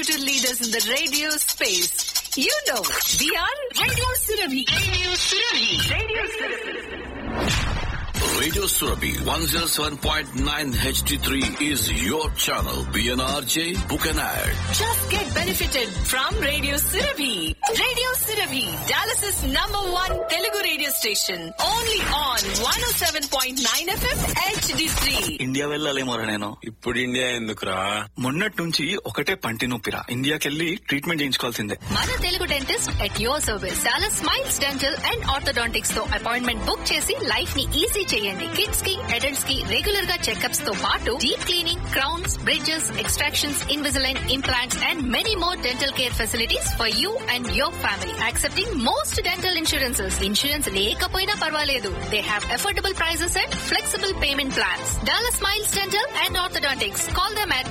undisputed leaders in the radio space. You know, we are Radio Surabhi. Radio Surabhi. Radio Surabhi. Radio Surabhi 107.9 HD3 is your channel. PNRJ, book an ad. Just get benefited from Radio Surabhi. Radio Surabhi, Dallas's number one Telugu radio station. Only on 107.9 FM HD3. India వెళ్ళాలేమోరా నేను ఇప్పుడు India ఎందుకురా మొన్నటి నుంచి ఒకటే పంటి నొప్పిరా ఇండియాకెళ్ళి treatment చేయించుకోవాల్సిందే మన Telugu dentist at your service చాలా స్మైల్స్ డెంటల్ అండ్ ఆర్థోడాంటిక్స్ తో అపాయింట్మెంట్ బుక్ చేసి లైఫ్ ని ఈజీ చేయండి కిడ్స్ కి అడల్ట్స్ కి రెగ్యులర్ గా చెకప్స్ తో పాటు deep cleaning crowns bridges extractions Invisalign implants and many more dental care facilities for you and your family accepting most dental insurances insurance లేకపోయినా పర్వాలేదు they have affordable prices and flexible payment plans dollar smiles dental and orthodontics call them at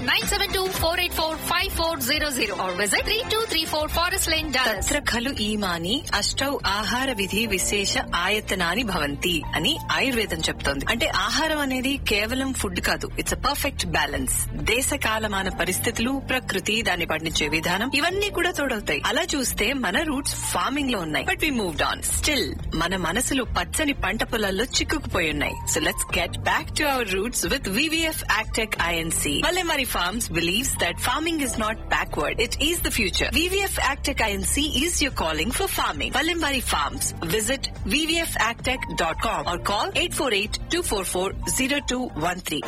972-484-5400 or visit 3234 Forest Lane, Dallas. తత్ర ఖలు ఈమాని అష్టౌ ఆహార విధి విశేష ఆయతనాని భవంతి అని ఆయుర్వేదం చెప్తోంది అంటే ఆహారం అనేది కేవలం ఫుడ్ కాదు ఇట్స్ అ పర్ఫెక్ట్ బ్యాలెన్స్ దేశ కాలమాన పరిస్థితులు ప్రకృతి దాన్ని పండించే విధానం ఇవన్నీ కూడా తోడవుతాయి అలా చూస్తే మన రూట్స్ ఫార్మింగ్ లో ఉన్నాయి but we moved on still మన మనసులు పచ్చని పంట పొలాల్లో చిక్కుకుపోయి ఉన్నాయి so let's get back to our roots with VVF Agtech INC Palemari Farms believes that farming is not backward. It is the future. VVF Agtech INC is your calling for farming. Palemari Farms. Visit vvfagtech.com or call 848-244-0213.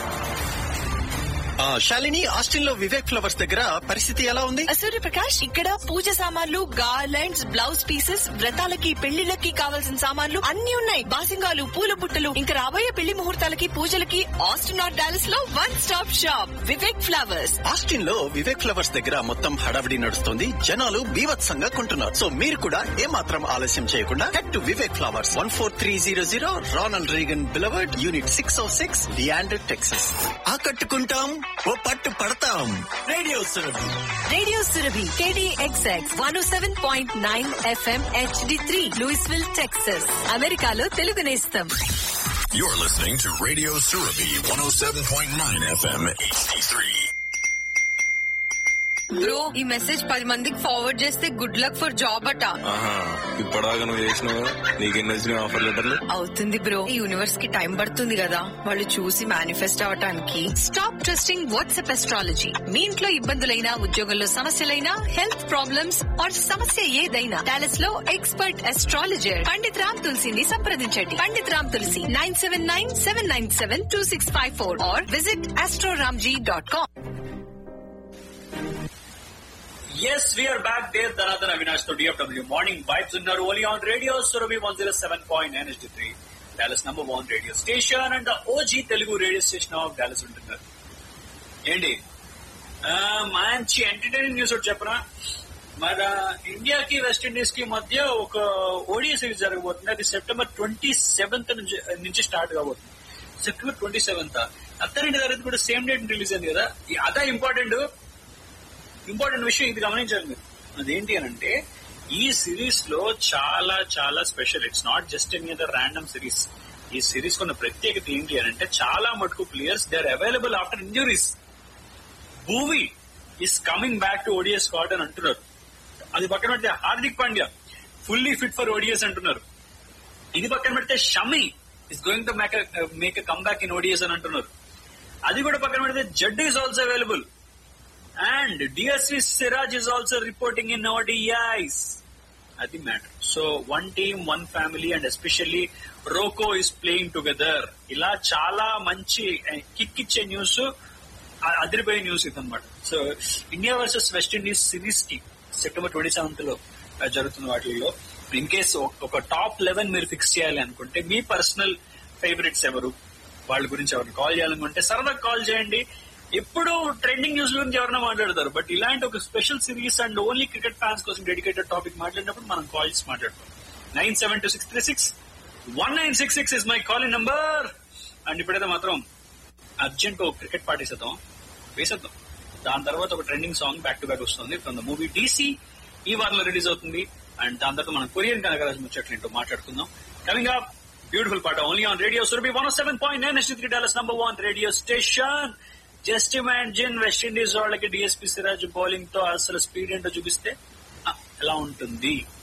ఆ, Shalini Austin లో Vivek flowers దగ్గర పరిస్థితి ఎలా ఉంది సూర్యప్రకాష్ ఇక్కడ పూజ సామాన్లు garlands blouse pieces వ్రతాలకి పెళ్లిళ్ళకి కావాల్సిన సామాన్లు అన్ని ఉన్నాయి బాసింగాలు పూల బుట్టలు ఇంకా రాబోయే పెళ్లి ముహూర్తాలకి పూజలకి ఆస్టిన్ నాట్ డాలస్ లో one stop shop Vivek flowers Austin లో వివేక్ ఫ్లవర్స్ దగ్గర మొత్తం హడావిడి నడుస్తుంది జనాలు బీభత్సంగా కొంటున్నారు సో మీరు కూడా ఏమాత్రం ఆలస్యం చేయకుండా head to Vivek flowers one four three zero zero Ronald Reagan boulevard unit six O six Leander Texas ఆకట్టుకుంటాం ఓ పట్టు పడతాం radio Surabhi radio Surabhi KDXX one seven point nine FM HD three Louisville Texas అమెరికాలో తెలుగు నేస్తం You're listening to Radio Surabhi 107.9 FM HD3. Bro ఈ message పది మందికి forward చేస్తే గుడ్ లక్ ఫర్ జాబ్ అట ఆహా ఇప్పటిదాకా నువ్వు చేసినావు నీకెన్ని వచ్చినాయి ఆఫర్ లెటర్లు అవుతుంది బ్రో ఈ యూనివర్స్ కి టైం పడుతుంది కదా వాళ్ళు చూసి మేనిఫెస్ట్ అవటానికి స్టాప్ ట్రస్టింగ్ వాట్సాప్ ఎస్ట్రాలజీ మీ ఇంట్లో ఇబ్బందులైనా ఉద్యోగంలో సమస్యలైనా హెల్త్ ప్రాబ్లమ్స్ ఆర్ సమస్య ఏదైనా డాలస్ లో ఎక్స్పర్ట్ ఎస్ట్రాలజర్ పండిత్ రామ్ తులసిని సంప్రదించండి Pandit Ram Tulasi nine seven nine seven nine seven two six five four or visit astroramji dot com Yes, we are back there. Dhanadhan Avinash to DFW Morning Vibes ఉన్నారు only on Radio Surabhi 107.9 HD3 Dallas number one radio station and the OG Telugu radio station of Dallas ఉంటున్నారు ఏంటి ఆ, మంచి entertaining news ఒకటి చెప్పరా మన ఇండియాకి west Indies కి మధ్య ఒక ఓడియా సిరీస్ జరగబోతుంది అది సెప్టెంబర్ ట్వంటీ సెవెంత్ నుంచి నుంచి స్టార్ట్ కాబోతుంది సెప్టెంబర్ ట్వంటీ సెవెంత్ అత్తారింటి తరగతి కూడా సేమ్ డేట్ రిలీజ్ అయింది కదా ఈ- అదే ఇంపార్టెంట్ ఇంపార్టెంట్ విషయం ఇది గమనించాలి మీరు అదేంటి అని అంటే ఈ సిరీస్ లో చాలా చాలా special it's not just any other random series ఈ సిరీస్ కొన్న ప్రత్యేకత ఏంటి అని అంటే చాలా మటుకు players they are available after injuries Bhuvi is coming back to ODIs squad అని అంటున్నారు అది పక్కన పెడితే Hardik Pandya fully fit for ODIs అంటున్నారు ఇది పక్కన పెడితే Shami is going to make make come back in ODIs అని అంటున్నారు అది కూడా పక్కన పెడితే జడ్ is also available and DSV Siraj is also reporting in ODIs అది matter so one team one family and especially Roko is playing together ఇలా చాలా మంచి కిక్ ఇచ్చే న్యూస్ అదిరిపోయే న్యూస్ ఇది అనమాట so India versus West Indies series కి సెప్టెంబర్ ట్వంటీ సెవెంత్ లో ఆ, జరుగుతున్న వాటిల్లో ఇన్ కేస్ ఒక టాప్ లెవెన్ మీరు ఫిక్స్ చేయాలి అనుకుంటే మీ పర్సనల్ ఫేవరెట్స్ ఎవరు వాళ్ళ గురించి ఎవరిని కాల్ చేయాలనుకుంటే సరదాగా కాల్ చేయండి ఎప్పుడు ట్రెండింగ్ న్యూస్ గురించి ఎవరైనా మాట్లాడతారు బట్ ఇలాంటి ఒక special series and only cricket fans కోసం డెడికేటెడ్ టాపిక్ మాట్లాడినప్పుడు మనం కాల్ చేసి మాట్లాడుతాం nine seven two six three six one nine six six is my calling number and ఇప్పుడైతే మాత్రం అర్జెంట్ ఒక క్రికెట్ పార్టీ వేసేద్దాం వేసేద్దాం దాని తర్వాత ఒక trending song back to back వస్తుంది ఫ్రమ్ ద మూవీ డీసీ ఈ వారంలో రిలీజ్ అవుతుంది అండ్ దాని తర్వాత మనం కొరియన్ కనకరాజు ముచ్చట్లు ఏంటో మాట్లాడుకుందాం కమింగ్ అప్ బ్యూటిఫుల్ పాట only on radio Surabhi one seven point nine three dollars number one radio station just imagine West Indies వాళ్ళకి డిఎస్పి సిరాజ్ బౌలింగ్ తో అసలు స్పీడ్ ఏంటో చూపిస్తే ఆ, ఎలా ఉంటుంది